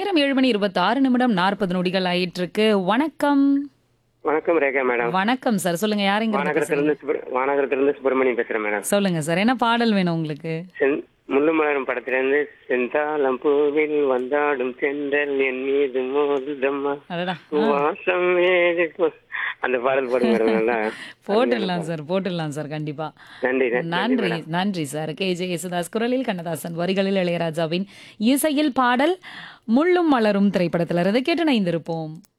நேரம் ஏழு மணி இருபத்தி ஆறு நிமிடம் நாற்பது நொடிகள் ஆயிட்டு இருக்கு வணக்கம் வணக்கம் ரேகா மேடம் வணக்கம் சார் சொல்லுங்க யாருங்க வானகரத்திலிருந்து சுப்ர- வானகரத்திலிருந்து சுப்பிரமணியம் பேசுறேன் மேடம் சொல்லுங்க சார் என்ன பாடல் வேணும் உங்களுக்கு செந் முள்ளுமலரும் படத்திலிருந்து செந்தாளம் பூவில் வந்தாடும் சென்றல் என் மீது மோதுதம்மா அடடா வாசம் ஏது போ- அந்த பாடல் போடுங்க மேடம் நல்லா போட்டுடலாம் சார் போட்டுடலாம் சார் கண்டிப்பா நன்றி நன்றி நன்றி நன்றி சார் கே ஜே யேசுதாஸ் குரலில் கண்ணதாசன் வரிகளில் இளையராஜாவின் இசையில் பாடல் முள்ளும் மலரும் திரைப்படத்திலிருந்து கேட்டு இணைந்திருப்போம்